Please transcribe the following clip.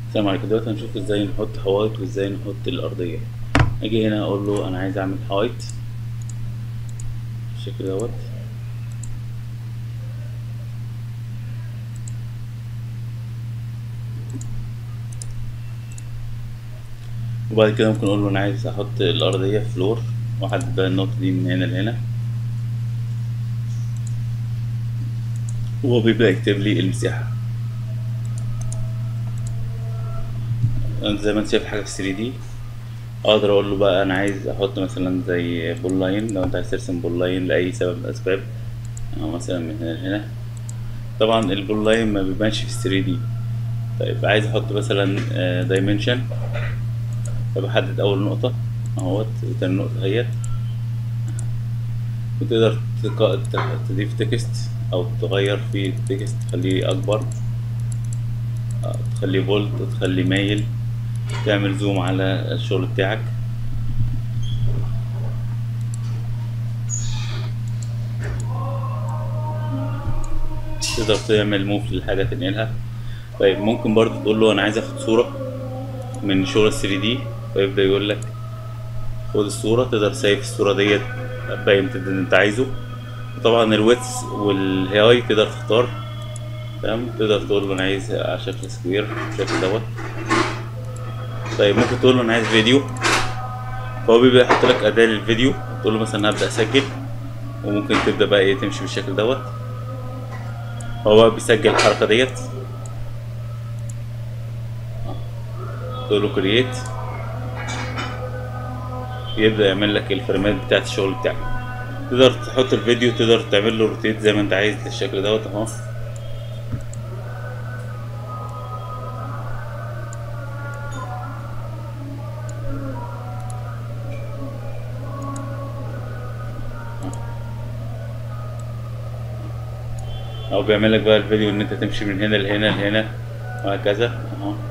السلام عليكم دلوقتي هنشوف ازاي نحط حوايط وازاي نحط الأرضية اجي هنا اقول له انا عايز اعمل حوايط بالشكل دوت وبعد كده ممكن اقول له انا عايز احط الأرضية فلور واحدد بقى النقطة دي من هنا لهنا وهو بيبدأ يكتب لي المساحة انت زي ما انت شايف حاجة في 3 دي اقدر اقول له بقى انا عايز احط مثلا زي بول لاين لو انت عايز ترسم بول لاين لاي سبب من الاسباب او مثلا من هنا لهنا طبعا البول لاين ما بيبانش في 3 دي طيب عايز احط مثلا دايمنشن فبحدد اول نقطة اهوت وتاني نقطة اهيت وتقدر تق- تضيف تكست او تغير في التكست تخليه اكبر آه، تخليه بولد تخليه مايل تعمل زوم على الشغل بتاعك تقدر تعمل موف للحاجة تنقلها طيب ممكن برضو تقول له انا عايز اخد صورة من شغل ال 3 دي فيبدأ يقول لك خد الصورة تقدر سيف الصورة ديت باقي امتداد اللي انت عايزه وطبعا الويتس والهاي تقدر تختار تمام تقدر تقول له انا عايز على شكل سكوير بالشكل دوت طيب ممكن تقول له انا عايز فيديو فهو بيبدأ يحط لك أداة للفيديو تقول له مثلا هبدأ أسجل وممكن تبدأ بقى ايه تمشي بالشكل دوت هو بقى بيسجل الحركة ديت تقول له كرييت يبدأ يعمل لك الفريمات بتاعت الشغل بتاعك تقدر تحط الفيديو تقدر تعمل له روتيت زي ما انت عايز للشكل دوت اهو او بيعمل لك بقى الفيديو ان انت تمشي من هنا لهنا لهنا وهكذا اهو